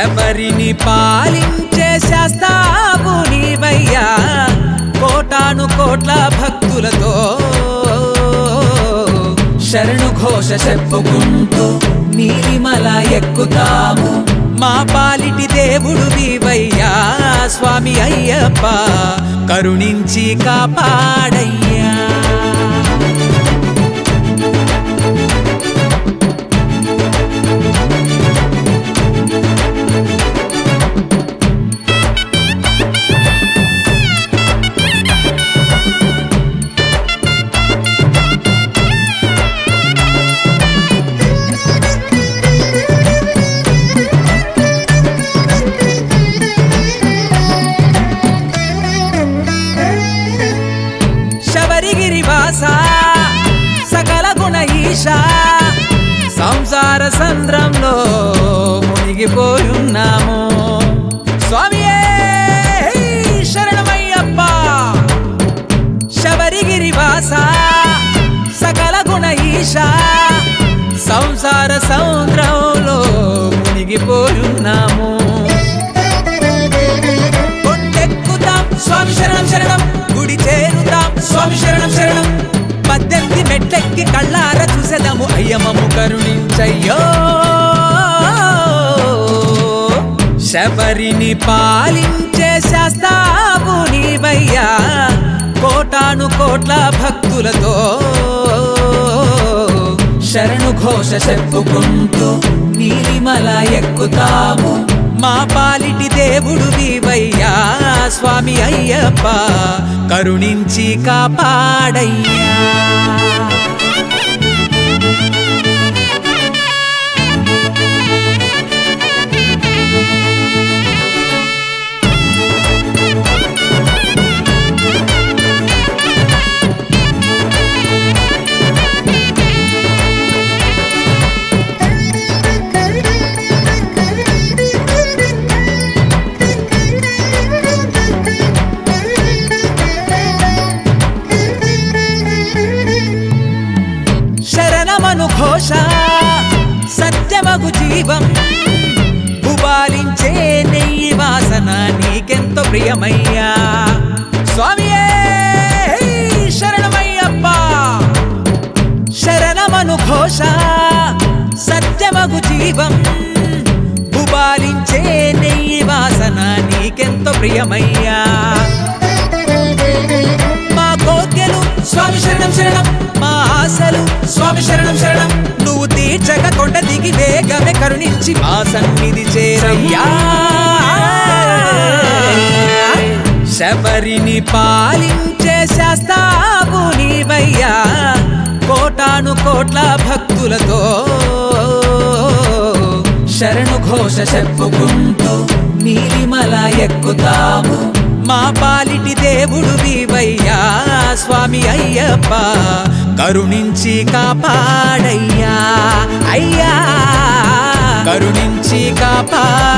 శబరిని పాలించే శాస్తావు నీవయ్యా కోటాను కోట్ల భక్తులతో శరణు ఘోష చెప్పుకుంటూ నీలిమల ఎక్కుతాము మా పాలిటి దేవుడు నీవయ్యా స్వామి అయ్యప్ప కరుణించి కాపాడయ్యా శబరిగిరి వాస సకల గుణ ఈశా సంసార సంద్రంలో మునిగిపోయున్నాము స్వామియే శరణమయ్యప్ప శబరిగిరి వాస సకల గుణ ఈశా సంసార సముద్రంలో మునిగిపోయున్నాము కొండెక్కుతాం స్వామి శరణం శరణం గుడి చేరుతాం స్వామి శరణం శరణం పద్దెనిమిది మెట్లెక్కి కళ్ళార చూసేదాము అయ్యమము కరుణించయ్యో శబరిని పాలించే శాస్తావు నీవయ్యా కోటాను కోట్ల భక్తులతో శరణు ఘోష చెప్పుకుంటూ నీలిమల ఎక్కుతాము మా పాలిటి దేవుడు నీవయ్యా స్వామి అయ్యప్ప కరుణించి కాపాడయ్యా శరణమను ఘోష సత్యమగు జీవం భుబాలించే నెయ్యి వాసన నీకెంతో ప్రియమయ్యా స్వామియే శరణమయ్యప్ప శరణమను ఘోష సత్యమగు జీవం భుబాలించే నెయ్యి వాసన నీకెంతో ప్రియమయ్యా మా కోర్కెలు స్వామి శరణం శరణం మా ఆశలు స్వామి శరణం శరణం నువ్వు తీర్చక కొండ దిగి వేగమే కరుణించి మా సన్నిధి చేరయ్యా శబరిని పాలించే శాస్తావు నీవయ్యా కోటాను కోట్ల భక్తులతో శరణు ఘోష చెప్పుకుంటూ నీలిమల ఎక్కుతాము మా పాలిటి దేవుడు నీవయ్యా స్వామి అయ్యప్ప కరుణించి కాపాడయ్యా అయ్యా కరుణించి కాపాడయ్యా